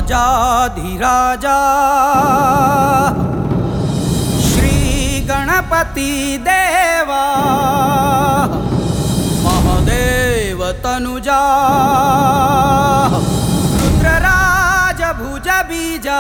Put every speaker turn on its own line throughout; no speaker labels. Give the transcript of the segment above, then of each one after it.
రాజాధిరాజా శ్రీ గణపతి దేవా మహదేవ తనుజా రుద్రరాజ భుజ బీజా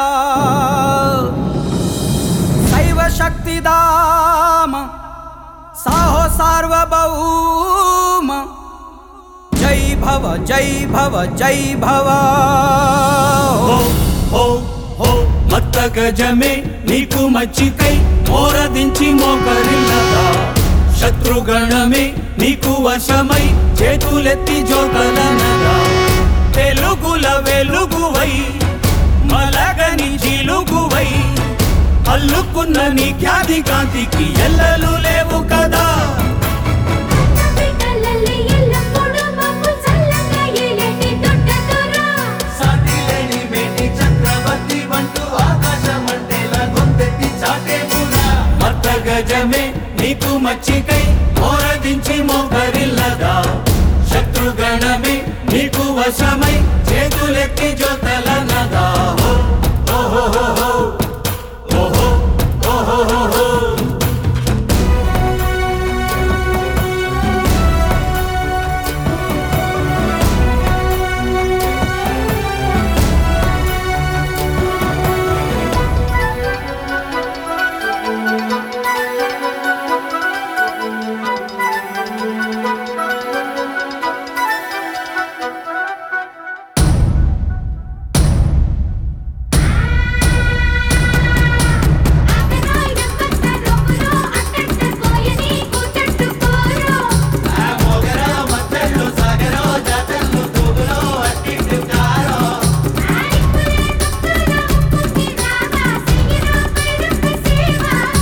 శైవ శక్తిదామ సాహో సార్వభౌమ జై భవ జై భవ జై భవ
హో హో హో మత్త గజమే నీకు మచ్చికై మోరదించి మోకరిల్లదా శత్రుగణమే నీకు వశమై చేతులెత్తి జోకలనగా తెలుగుల వెలుగువై మలగని జిలుగువై అల్లుకున్న నీ ఖ్యాతి కాంతికి ఎల్లలు లేవు కదా
బిడ్డలల్లి ఎల్లప్పుడూ మమ్ము చల్లగా ఏలేటి దొడ్డ దొర.
సాటిలేని మేటి చక్రవర్తి వంటూ ఆకాశమంటేలా గొంతెత్తి చాటేవునా మత్త గజమే నీకు మచ్చికై మోరదించి మోకరిల్లదా శత్రుగణమే నీకు వశమై చేతులెత్తి జోతలనదా హో, ఓహో హో హో, ఓహో, ఓహో హో హో.
ఆకతాయిన కొత్త రోగులో అట్టట్ట కోయని కూతట్టుకోరు. ఆడిప్పులే దుక్కుల ముక్కుకి రావా, సిగిరో పైరుకు సేవ.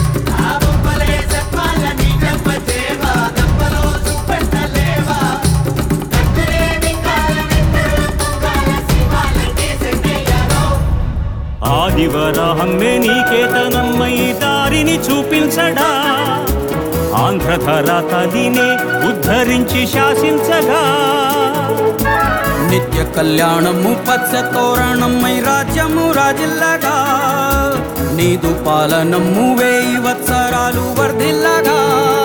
ఆదివరాహమ్మే నీకేతనమ్మై దారిని చూపించడా ఆంధ్రధర తల్లినే ఉద్ధరించి శాసించగా
నిత్య కళ్యాణము పచ్చ తోరణమై రాజ్యము రాజిల్లగా నీదు పాలనము వేయి వత్సరాలు వర్ధిల్లగా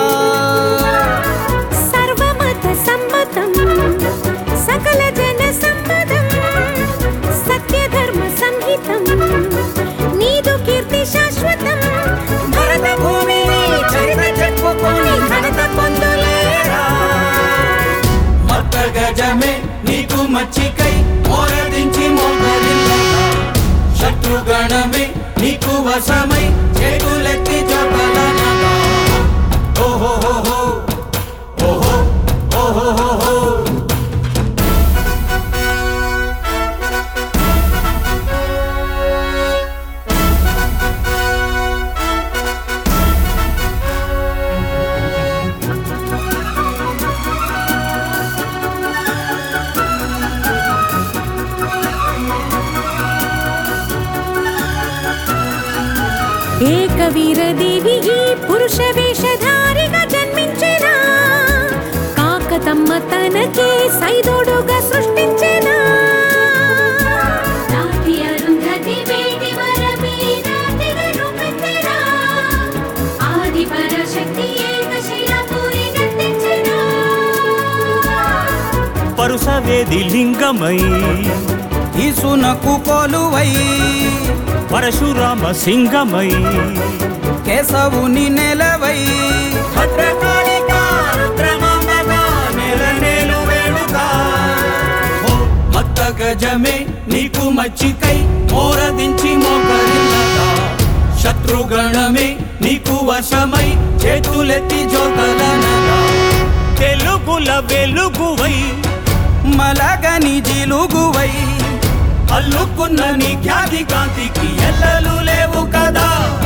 సర్వమత సమ్మతం సకల జన సమ్మతం సత్యధర్మ సంహితం నీదు కీర్తి శాశ్వతం భరత భూమిని చరిత చెప్పుకొని ఘనత పొందులేరా
మత్త గజమే నీకు మచ్చికై మోరదించి మోకరిల్లగా శత్రుగణమే నీకు వశమై చేతులెత్తి జోకలనగా ఓహో హో హో ఓహో ఓహో హో హో
ఏకవీర దేవి ఈ పురుష వేషధారిగా జన్మించిన కాకతమ్మ తనకే సైదోడుగా సృష్టించిన నాటి అరుంధతి వేటి వరమే నాటిగా రూపెత్తెన. ఆది పరాశక్తి ఏకశిలాపురి గద్దించిన.
పరుసవేది లింగమై
ఈసునకు కొలువై
పరశురామ సింగమై
కేశవుని నెలవై
భద్రకాళికా రుద్రమాంబగా నెలనేలు వేడుగా. ఓ మత్త గజమే నీకు మచ్చికై మోరదించి మోకరిల్లగా శత్రుగణమే నీకు వశమై చేతులెత్తి జోకలనగా తెలుగుల వెలుగువై
మలగని జిలుగువై
అల్లుకున్న నీ ఖ్యాతి కాంతికి ఎల్లలు లేవు కదా